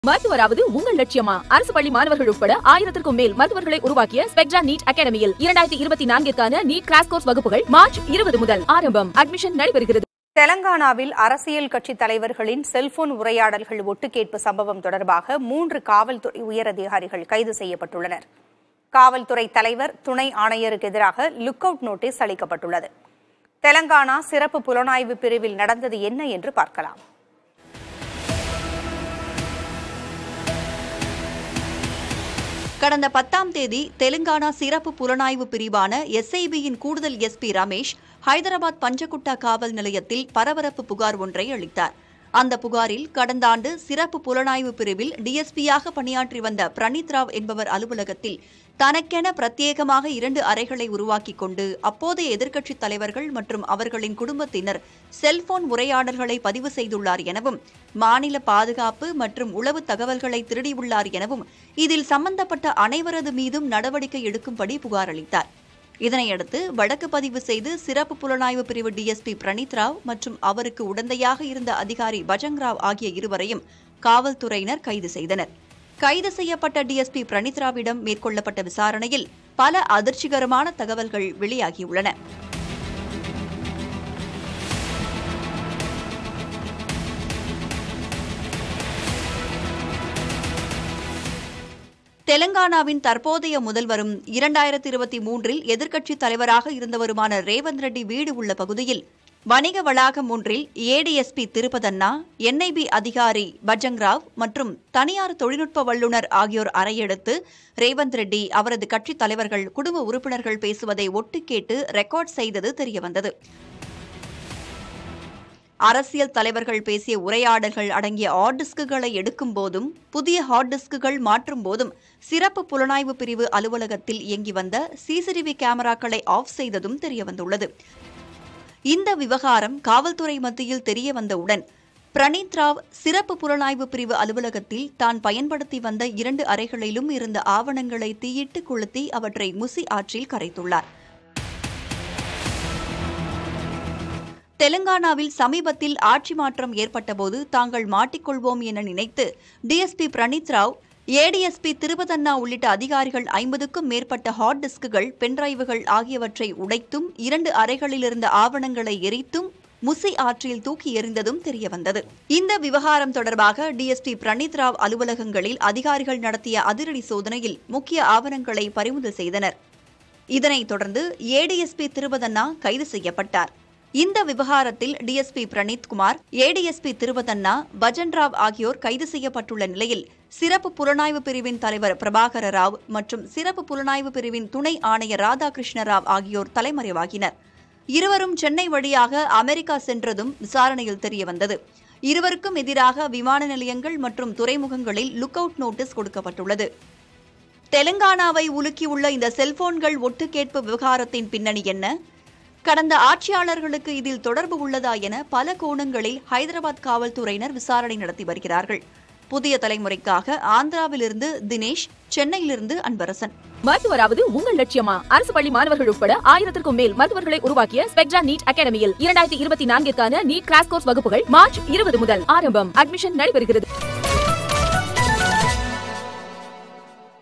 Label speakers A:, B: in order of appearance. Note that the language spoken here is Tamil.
A: மருத்துவராவது உங்கள் லட்சியமா அரசு பள்ளி மாணவர்கள் உட்பட ஆயிரத்திற்கும் மேல் மருத்துவர்களை உருவாக்கிய ஸ்பெக்ட்ரா நீட் அகாடமியில் இரண்டாயிரத்தி இருபத்தி நான்கிற்கான நீட் கிராஸ் கோர்ஸ் வகுப்புகள் மார்ச் இருபது முதல் ஆரம்பம் அட்மிஷன் நடைபெறுகிறது
B: தெலங்கானாவில் அரசியல் கட்சி தலைவர்களின் செல்போன் உரையாடல்கள் ஒட்டுக்கேட்பு சம்பவம் தொடர்பாக மூன்று காவல்துறை உயரதிகாரிகள் கைது செய்யப்பட்டுள்ளனர் காவல்துறை தலைவர் துணை ஆணையருக்கு எதிராக லுக் அவுட் நோட்டீஸ் அளிக்கப்பட்டுள்ளது தெலங்கானா சிறப்பு புலனாய்வு பிரிவில் நடந்தது என்ன என்று பார்க்கலாம்
C: கடந்த பத்தாம் தேதி தெலுங்கானா சிறப்பு புலனாய்வு பிரிவான எஸ்ஐபியின் கூடுதல் எஸ்பி ரமேஷ் ஹைதராபாத் பஞ்சகுட்டா காவல் நிலையத்தில் பரபரப்பு புகார் ஒன்றை அளித்தார் அந்த புகாரில் கடந்த ஆண்டு சிறப்பு புலனாய்வு பிரிவில் டிஎஸ்பியாக பணியாற்றி வந்த பிரணீத் ராவ் என்பவர் அலுவலகத்தில் தனக்கென பிரத்யேகமாக இரண்டு அறைகளை உருவாக்கிக் கொண்டு அப்போதைய எதிர்க்கட்சித் தலைவர்கள் மற்றும் அவர்களின் குடும்பத்தினர் செல்போன் உரையாடல்களை பதிவு செய்துள்ளார் எனவும் மாநில பாதுகாப்பு மற்றும் உளவு தகவல்களை திருடியுள்ளார் எனவும் இதில் சம்பந்தப்பட்ட அனைவரது மீதும் நடவடிக்கை எடுக்கும்படி புகார் அளித்தார் இதனையடுத்து வழக்கு பதிவு செய்து சிறப்பு புலனாய்வு பிரிவு டிஎஸ்பி பிரணீத் ராவ் மற்றும் அவருக்கு உடந்தையாக இருந்த அதிகாரி பஜங் ராவ் ஆகிய இருவரையும் காவல்துறையினர் கைது செய்தனர் கைது செய்யப்பட்ட டிஎஸ்பி பிரணீத் ராவிடம் மேற்கொள்ளப்பட்ட விசாரணையில் பல அதிர்ச்சிகரமான தகவல்கள் வெளியாகியுள்ளன தெலங்கானாவின் தற்போதைய முதல்வரும் இரண்டாயிரத்தி இருபத்தி மூன்றில் எதிர்க்கட்சித் தலைவராக இருந்தவருமான ரேவந்த் ரெட்டி வீடு உள்ள பகுதியில் வணிக வளாகம் ஒன்றில் ஏடிஎஸ்பி திருப்பதண்ணா என்ஐபி அதிகாரி பஜங் ராவ் மற்றும் தனியார் தொழில்நுட்ப வல்லுநர் ஆகியோர் அறையெடுத்து ரேவந்த் ரெட்டி அவரது கட்சித் தலைவர்கள் குடும்ப உறுப்பினர்கள் பேசுவதை ஒட்டு கேட்டு ரெக்கார்ட் செய்தது தெரியவந்தது அரசியல் தலைவர்கள் பேசிய உரையாடல்கள் அடங்கிய ஹார்ட் டிஸ்குகளை எடுக்கும் போதும் புதிய ஹார்ட் டிஸ்குகள் மாற்றும் போதும் சிறப்பு புலனாய்வு பிரிவு அலுவலகத்தில் இயங்கி வந்த சிசிடிவி கேமராக்களை ஆஃப் செய்ததும் தெரியவந்துள்ளது இந்த விவகாரம் காவல்துறை மத்தியில் தெரிய வந்தவுடன் பிரணீத் ராவ் சிறப்பு புலனாய்வு பிரிவு அலுவலகத்தில் தான் பயன்படுத்தி வந்த இரண்டு அறைகளிலும் இருந்த ஆவணங்களை தீயிட்டு கொளுத்தி அவற்றை முசி ஆற்றில் கரைத்துள்ளார் தெலுங்கானாவில் சமீபத்தில் ஆட்சி மாற்றம் ஏற்பட்டபோது தாங்கள் மாட்டிக்கொள்வோம் என நினைத்து டிஎஸ்பி பிரணீத் ராவ் ஏடிஎஸ்பி திருபதண்ணா உள்ளிட்ட அதிகாரிகள் ஐம்பதுக்கும் மேற்பட்ட ஹார்ட் டிஸ்குகள் பென்டிரைவுகள் ஆகியவற்றை உடைத்தும் இரண்டு அறைகளில் இருந்த ஆவணங்களை எரித்தும் முசி ஆற்றில் தூக்கி எறிந்ததும் தெரியவந்தது இந்த விவகாரம் தொடர்பாக டிஎஸ்பி பிரணீத் ராவ் அலுவலகங்களில் அதிகாரிகள் நடத்திய அதிரடி சோதனையில் முக்கிய ஆவணங்களை பறிமுதல் செய்தனர் இதனைத் தொடர்ந்து ஏடிஎஸ்பி திருபதண்ணா கைது செய்யப்பட்டார் இந்த விவகாரத்தில் டிஎஸ்பி பிரணீத் குமார் ஏடிஎஸ்பி திருவதண்ணா பஜன் ராவ் ஆகியோர் கைது செய்யப்பட்டுள்ள நிலையில் சிறப்பு புலனாய்வு பிரிவின் தலைவர் பிரபாகர ராவ் மற்றும் சிறப்பு புலனாய்வு பிரிவின் துணை ஆணையர் ராதாகிருஷ்ண ராவ் ஆகியோர் தலைமறைவாகினர் இருவரும் சென்னை வழியாக அமெரிக்கா சென்றதும் விசாரணையில் தெரியவந்தது இருவருக்கும் எதிராக விமான நிலையங்கள் மற்றும் துறைமுகங்களில் லுக் அவுட் நோட்டீஸ் கொடுக்கப்பட்டுள்ளது தெலுங்கானாவை உலுக்கியுள்ள இந்த செல்போன்கள் ஒட்டுக்கேட்பு விவகாரத்தின் பின்னணி என்ன கடந்த ஆட்சியாளர்களுக்கு இதில் தொடர்பு உள்ளதா என பல கோணங்களில் ஹைதராபாத் காவல்துறையினர் விசாரணை நடத்தி வருகிறார்கள் புதிய தலைமுறைக்காக ஆந்திராவிலிருந்து தினேஷ் சென்னையிலிருந்து அன்பரசன்
A: மருத்துவராவது உங்கள் லட்சியமா அரசு பள்ளி மாணவர்கள் உட்பட ஆயிரத்திற்கும் மேல் மருத்துவர்களை உருவாக்கிய ஸ்பெக்ட்ரா நீட் அகாடமியில் இரண்டாயிரத்தி இருபத்தி நான்கிற்கான நீட் கிராஸ் கோர்ஸ் வகுப்புகள் மார்ச் இருபது முதல் ஆரம்பம் அட்மிஷன் நடைபெறுகிறது